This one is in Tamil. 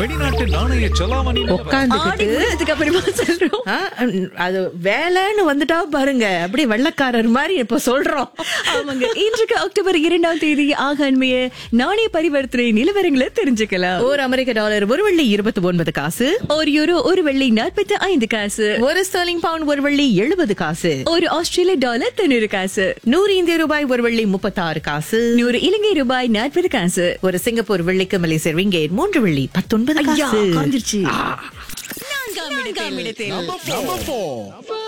வெளிநாட்டு நாணய செலாவணி நிலவரம். உட்காந்துக்கிட்டு ஆடிக்கு அப்புறமா சொல்றோம் ஆ, ம், அது வேலைன்னு வந்துட்டா பாருங்க அப்படியே வெள்ளக்காரர் மாதிரி இப்ப சொல்றோம் ஆமாங்க இன்றைக்கு அக்டோபர் இரண்டாம் தேதி ஆக அண்மைய நாணய பரிவர்த்தனை நிலவரங்களை தெரிஞ்சுக்கலாம் ஒரு அமெரிக்க டாலர் ஒரு வெள்ளி இருபத்தி ஒன்பது காசு ஒரு யூரோ ஒரு வெள்ளி நாற்பத்தி ஐந்து காசு ஒரு ஸ்டர்லிங் பவுண்ட் ஒரு வெள்ளி எழுபது காசு ஒரு ஆஸ்திரேலிய டாலர் தொண்ணூறு காசு நூறு இந்திய ரூபாய் ஒரு வெள்ளி முப்பத்தாறு காசு நூறு இலங்கை ரூபாய் நாற்பது காசு ஒரு சிங்கப்பூர் வெள்ளிக்கு மலேசிய ரிங்கேட் மூன்று வெள்ளி பத்தொன்பது ஐயா காசு காந்திருச்சு Number four.